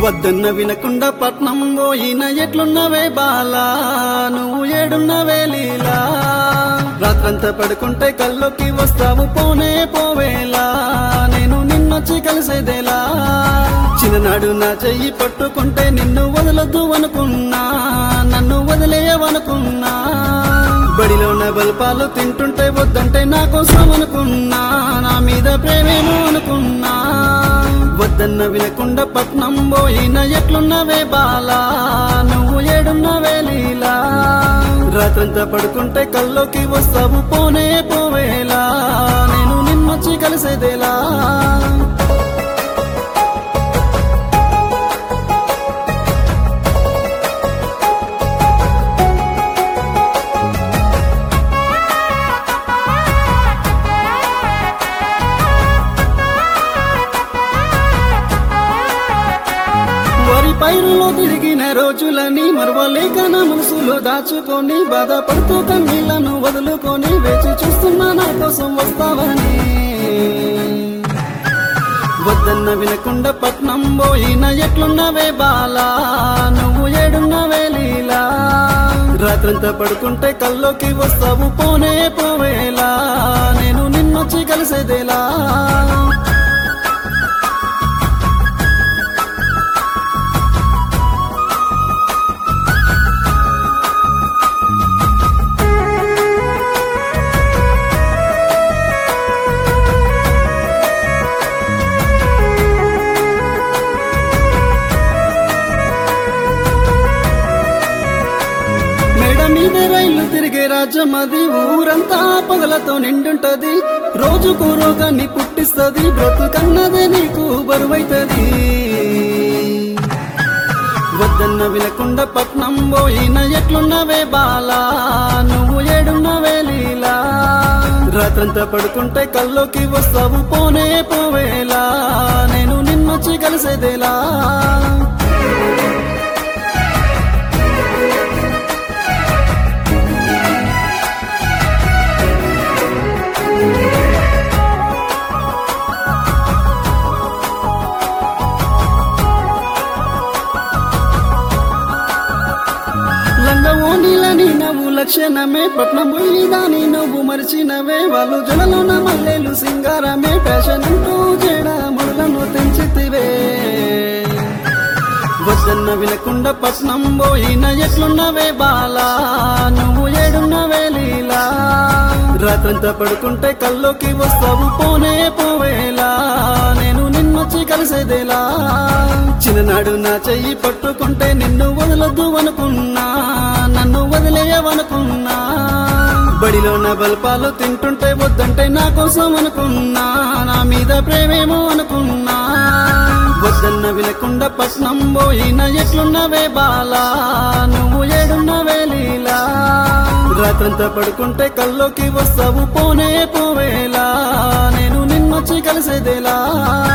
వద్దన్న వినకుండా పట్నం పోయిన ఎట్లున్నవే బాలా నువ్వు ఏడున్నవే లీలా రాత్రంతా పడుకుంటే కల్లోకి వస్తావు పోనే పోవేలా నేను నిన్నొచ్చి కలిసేదేలా చిన్ననాడు నా చెయ్యి పట్టుకుంటే నిన్ను వదలొద్దు అనుకున్నా నన్ను వదిలేయవనుకున్నా బడిలోన బల్పాలు తింటుంటే వద్దంటే నా కోసం అనుకున్నా నా మీద ప్రేమేమో అనుకున్నా వద్దన్న వినకుండా పట్నం పోయిన ఎట్లున్నవే బాలా నువ్వు ఏడున్నవే లీలా రాత్రంతా పడుకుంటే కల్లోకి వస్తావు పోనే పోవేలా నేను నిన్నొచ్చి కలిసేదేలా వరి పైరులో తిరిగిన రోజులని మరవలేక నా మనసులో దాచుకొని బాధపడుతూ కన్నీళ్లను వదులుకొని వేచి చూస్తున్నా నా కోసం వస్తావని వద్దన్న వినకుండా పట్నం పోయిన ఎట్లున్నవే బాలా నువ్వు ఏడున్నవే లీలా రాత్రంతా పడుకుంటే కల్లోకి వస్తావు పోనే పోవేలా నేను నిన్నొచ్చి కలిసేదేలా మేడ మీద రైళ్లు తిరిగే రాజ్యం అది ఊరంతా పగలతో నిండుంటది రోజుకు రోగాన్ని పుట్టిస్తది బ్రతుకన్నదే నీకు బరువైతది వద్దన్న వినకుండా పట్నం పోయిన ఎట్లున్నవే బాలా నువ్వు ఏడున్నవే లీలా రాత్రంతా పడుకుంటే కల్లోకి వస్తావు పోనే పోవేలా నేను నిన్నొచ్చి కలిసేదేలా లంగవోనిలని నవ్వు లక్షణమే పట్నం పోయి దాని నువ్వు మరిచినవే వాళ్ళు జడలోన మల్లెలు సింగారమే ఫ్యాషన్ అంటూ జడ ముడులను తెంచితివే వద్దన్న వినకుండా పట్నం పోయిన ఎట్లున్నవే బాలా నువ్వు ఏడున్నవే లీలా రాత్రంతా పడుకుంటే కల్లోకి వస్తావు పోనే పోవేలా నేను నిన్నొచ్చి కలిసేదేలా చిన్ననాడు నా చెయ్యి పట్టుకుంటే నిన్ను వదలొద్దు అనుకున్నా నన్ను వదిలేయవనుకున్నా బడిలో నా బల్పాలు తింటుంటే వద్దంటే నా కోసం అనుకున్నా నా మీద ప్రేమేమో అనుకున్నా వద్దన్న వినకుండా పట్నం పోయిన ఎట్లున్నవే బాలా నువ్వు ఏడున్నవే లీలా రాత్రంతా పడుకుంటే కల్లోకి వస్తావు పోనే పోవేలా నేను నిన్నొచ్చి కలిసేదేలా